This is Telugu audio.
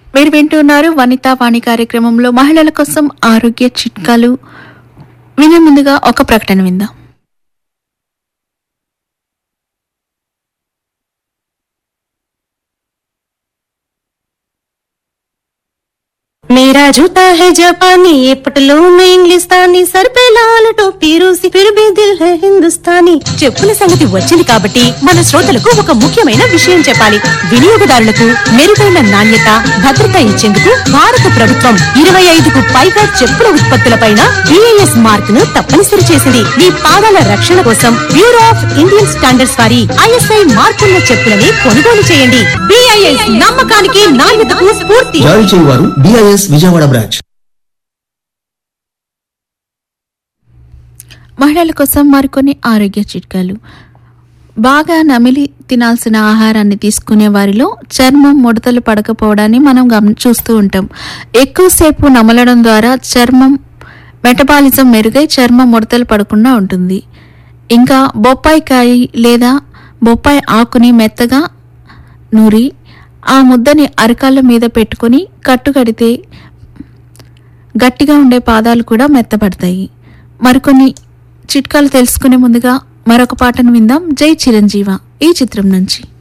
మీరు వింటున్నారు వనితా వాణి కార్యక్రమంలో మహిళల కోసం ఆరోగ్య చిట్కాలు వినే ముందుగా ఒక ప్రకటన విందాం मेरा जूता है जापानी ये पटलून इंग्लिस्तानी सर पे लाल टोपी रूसी फिर भी दिल है हिंदुस्तानी చెప్పుల సంగతి వచ్చింది కాబట్టి మన శ్రోతలకు ఒక ముఖ్యమైన విషయం చెప్పాలి వినియోగదారులకు మెరుగైన నాణ్యత భద్రత ఇచ్చేందుకు భారత ప్రభుత్వం ఇరవై ఐదుకు పైగా చెప్పుల ఉత్పత్తులపైన బిఐఎస్ మార్క్ ను తప్పనిసరి చేసింది మీ పాదాల రక్షణ కోసం బ్యూరో ఆఫ్ ఇండియన్ స్టాండర్డ్స్ వారి ఐఎస్ఐ మార్కున్న చెప్పులని కొనుగోలు చేయండి బిఐఎస్ నమ్మకానికి నాణ్యతకు స్ఫూర్తి జారీ చేయువారు బిఐఎస్ విజయవాడ బ్రాంచ్ మహిళల కోసం మరికొన్ని ఆరోగ్య చిట్కాలు బాగా నమిలి తినాల్సిన ఆహారాన్ని తీసుకునే వారిలో చర్మం ముడతలు పడకపోవడాన్ని మనం గమ చూస్తూ ఉంటాం ఎక్కువసేపు నమలడం ద్వారా చర్మం మెటబాలిజం మెరుగై చర్మం ముడతలు పడకుండా ఉంటుంది ఇంకా బొప్పాయి కాయ లేదా బొప్పాయి ఆకుని మెత్తగా నూరి ఆ ముద్దని అరకాళ్ళ మీద పెట్టుకొని కట్టుకడితే గట్టిగా ఉండే పాదాలు కూడా మెత్తపడతాయి మరికొన్ని చిట్కాలు తెలుసుకునే ముందుగా మరొక పాటను విందాం జై చిరంజీవ ఈ చిత్రం నుంచి